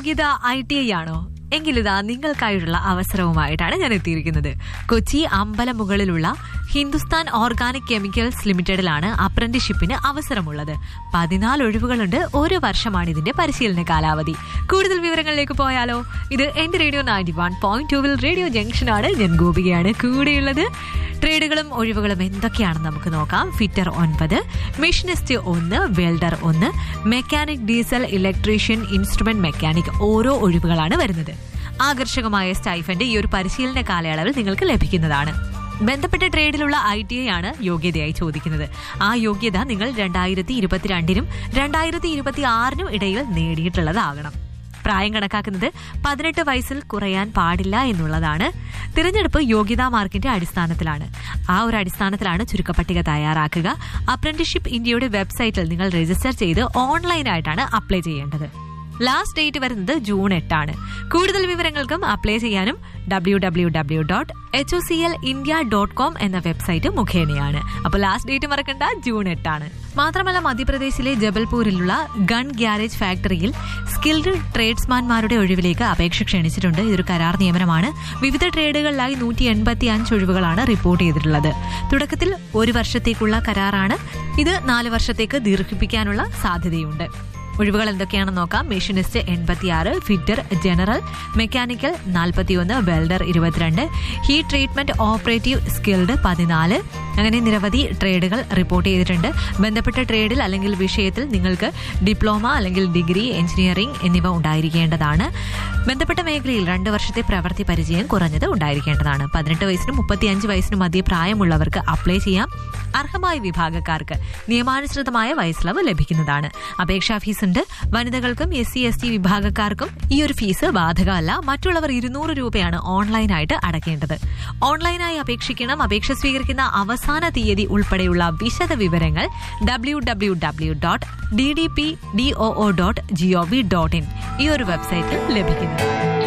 യോഗ്യത I T I ആണോ എങ്കിലിതാ നിങ്ങൾക്കായുള്ള അവസരവുമായിട്ടാണ് ഞാൻ എത്തിയിരിക്കുന്നത് കൊച്ചി അമ്പലമുകളിലുള്ള ഹിന്ദുസ്ഥാൻ ഓർഗാനിക് കെമിക്കൽസ് ലിമിറ്റഡിലാണ് അപ്രന്റീഷിപ്പിന് അവസരമുള്ളത് പതിനാല് ഒഴിവുകളുണ്ട് ഒരു വർഷമാണ് ഇതിന്റെ പരിശീലന കാലാവധി കൂടുതൽ വിവരങ്ങളിലേക്ക് പോയാലോ ഇത് എന്റെ റേഡിയോ നയൻറ്റി വൺ പോയിന്റ് ടൂവിൽ റേഡിയോ ജംഗ്ഷനാണ് ഞാൻ ഗോപികയാണ് കൂടെയുള്ളത് ട്രേഡുകളും ഒഴിവുകളും എന്തൊക്കെയാണെന്ന് നമുക്ക് നോക്കാം ഫിറ്റർ ഒൻപത് മെഷീനിസ്റ്റ് ഒന്ന് വെൽഡർ ഒന്ന് mechanic diesel electrician instrument mechanic ഓരോ ഒഴിവുകളാണ് വരുന്നത് ആകർഷകമായ സ്റ്റൈഫൻഡ് ഈ ഒരു പരിശീലന കാലയളവിൽ നിങ്ങൾക്ക് ലഭിക്കുന്നതാണ് ബന്ധപ്പെട്ട ട്രേഡിലുള്ള ഐ ടി ഐ ആണ് യോഗ്യതയായി ചോദിക്കുന്നത് ആ യോഗ്യത നിങ്ങൾ രണ്ടായിരത്തി ഇരുപത്തിരണ്ടിനും രണ്ടായിരത്തി ഇരുപത്തി ആറിനും ഇടയിൽ നേടിയിട്ടുള്ളതാകണം പ്രായം കണക്കാക്കുന്നത് പതിനെട്ട് വയസ്സിൽ കുറയാൻ പാടില്ല എന്നുള്ളതാണ് തിരഞ്ഞെടുപ്പ് യോഗ്യതാ മാർക്കിന്റെ അടിസ്ഥാനത്തിലാണ് ആ ഒരു അടിസ്ഥാനത്തിലാണ് ചുരുക്കപ്പട്ടിക തയ്യാറാക്കുക അപ്രന്റീഷിപ്പ് ഇന്ത്യയുടെ വെബ്സൈറ്റിൽ നിങ്ങൾ രജിസ്റ്റർ ചെയ്ത് ഓൺലൈനായിട്ടാണ് അപ്ലൈ ചെയ്യേണ്ടത് ലാസ്റ്റ് ഡേറ്റ് വരുന്നത് ജൂൺ എട്ടാണ് കൂടുതൽ വിവരങ്ങൾക്കും അപ്ലൈ ചെയ്യാനും W W W dot H O C L India dot com എന്ന വെബ്സൈറ്റ് മുഖേനയാണ് അപ്പോൾ ലാസ്റ്റ് ഡേറ്റ് മറക്കണ്ട ജൂൺ എട്ടാണ് മാത്രമല്ല മധ്യപ്രദേശിലെ ജബൽപൂരിലുള്ള ഗൺ ഗ്യാരേജ് ഫാക്ടറിയിൽ സ്കിൽഡ് ട്രേഡ്സ്മാൻമാരുടെ ഒഴിവിലേക്ക് അപേക്ഷ ക്ഷണിച്ചിട്ടുണ്ട് ഇതൊരു കരാർ നിയമനമാണ് വിവിധ ട്രേഡുകളിലായി നൂറ്റി എൺപത്തി അഞ്ച് ഒഴിവുകളാണ് റിപ്പോർട്ട് ചെയ്തിട്ടുള്ളത് തുടക്കത്തിൽ ഒരു വർഷത്തേക്കുള്ള കരാറാണ് ഇത് നാല് വർഷത്തേക്ക് ദീർഘിപ്പിക്കാനുള്ള സാധ്യതയുണ്ട് ഒഴിവുകൾ എന്തൊക്കെയാണെന്ന് നോക്കാം മെഷീനിസ്റ്റ് എൺപത്തിയാറ് ഫിറ്റർ ജനറൽ മെക്കാനിക്കൽ നാൽപ്പത്തിയൊന്ന് വെൽഡർ ഇരുപത്തിരണ്ട് ഹീറ്റ് ട്രീറ്റ്മെന്റ് ഓപ്പറേറ്റീവ് സ്കിൽഡ് പതിനാല് അങ്ങനെ നിരവധി ട്രേഡുകൾ റിപ്പോർട്ട് ചെയ്തിട്ടുണ്ട് ബന്ധപ്പെട്ട ട്രേഡിൽ അല്ലെങ്കിൽ വിഷയത്തിൽ നിങ്ങൾക്ക് ഡിപ്ലോമ അല്ലെങ്കിൽ ഡിഗ്രി എഞ്ചിനീയറിംഗ് എന്നിവ ഉണ്ടായിരിക്കേണ്ടതാണ് ബന്ധപ്പെട്ട മേഖലയിൽ രണ്ട് വർഷത്തെ പ്രവൃത്തി പരിചയം കുറഞ്ഞത് ഉണ്ടായിരിക്കേണ്ടതാണ് പതിനെട്ട് വയസ്സിനും മുപ്പത്തിയഞ്ച് വയസ്സിനും മധ്യ പ്രായമുള്ളവർക്ക് അപ്ലൈ ചെയ്യാം അർഹമായ വിഭാഗക്കാർക്ക് നിയമാനുസൃതമായ വയസ്സിളവ് ലഭിക്കുന്നതാണ് അപേക്ഷാ ഫീസ് ഉണ്ട് വനിതകൾക്കും എസ് സി എസ് ടി വിഭാഗക്കാർക്കും ഈ ഒരു ഫീസ് ബാധകമല്ല മറ്റുള്ളവർ ഇരുന്നൂറ് രൂപയാണ് ഓൺലൈനായിട്ട് അടയ്ക്കേണ്ടത് ഓൺലൈനായി അപേക്ഷിക്കണം അപേക്ഷ സ്വീകരിക്കുന്ന അവസാന തീയതി ഉൾപ്പെടെയുള്ള വിശദ വിവരങ്ങൾ W W W dot D D P D O O dot G O V dot in ഈ ഒരു വെബ്സൈറ്റിൽ ലഭിക്കുന്നു